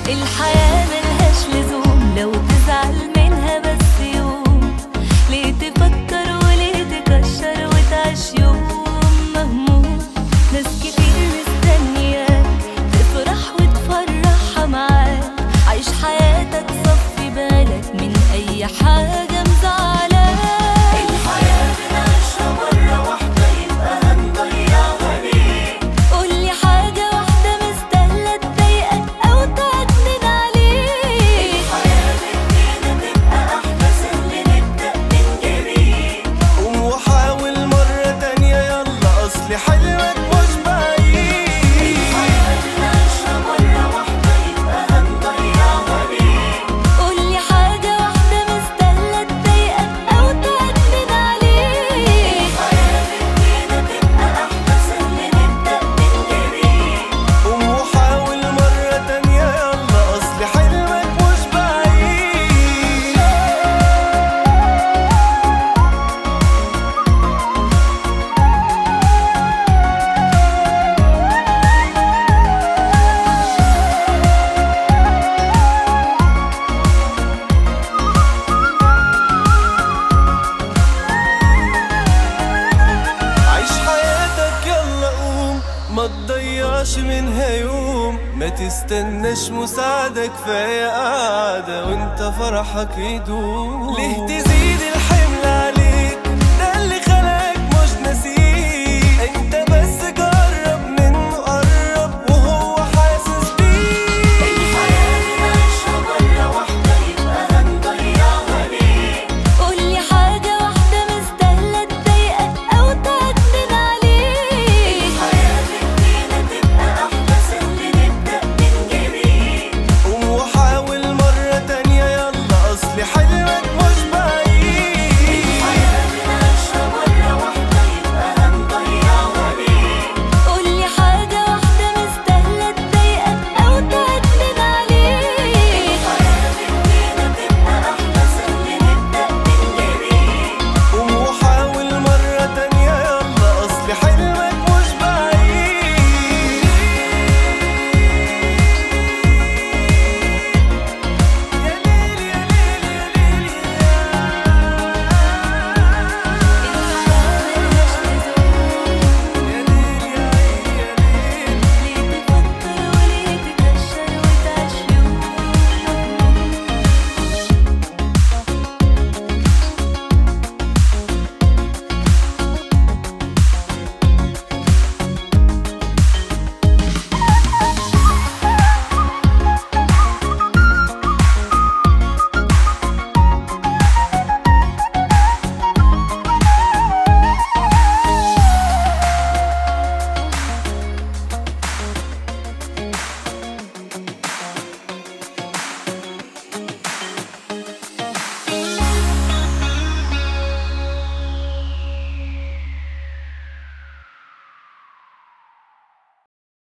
الحياة ملهاش لزوم لو تزعل منها بس يوم ليه تفكر وليه تكشر وتعيش يوم مهموم ناس كتير مستنياك تفرح وتفرحها معاك عيش حياتك صفي بالك من أي حاجة مزعلاك الحياة بنعيشها مرة واحدة يبقى هنضيعها ليه قولي حاجة واحدة مستاهلة تضايقك أو تعكنن عليك الحياة بدينا تبقى أحلى سهل نبدأ من جديد قوم وحاول مرة تانية يلا أصل حلمك مش بعيد الحياة بنعيشها مرة واحدة يبقى هنضيعها ليه قولي حاجة واحدة مستاهلة تضايقك أو تعكنن عليك الحياة بدينا تبقى أحلى سهل نبدأ من جديد قوم وحاول مرة تانية يلا أصل حلمك مش بعيد عيش حياتك يلا قوم ما تضيعش منها يوم ما تستناش مساعدة كفاية قاعدة وانت فرحك يدوم ليه تزيد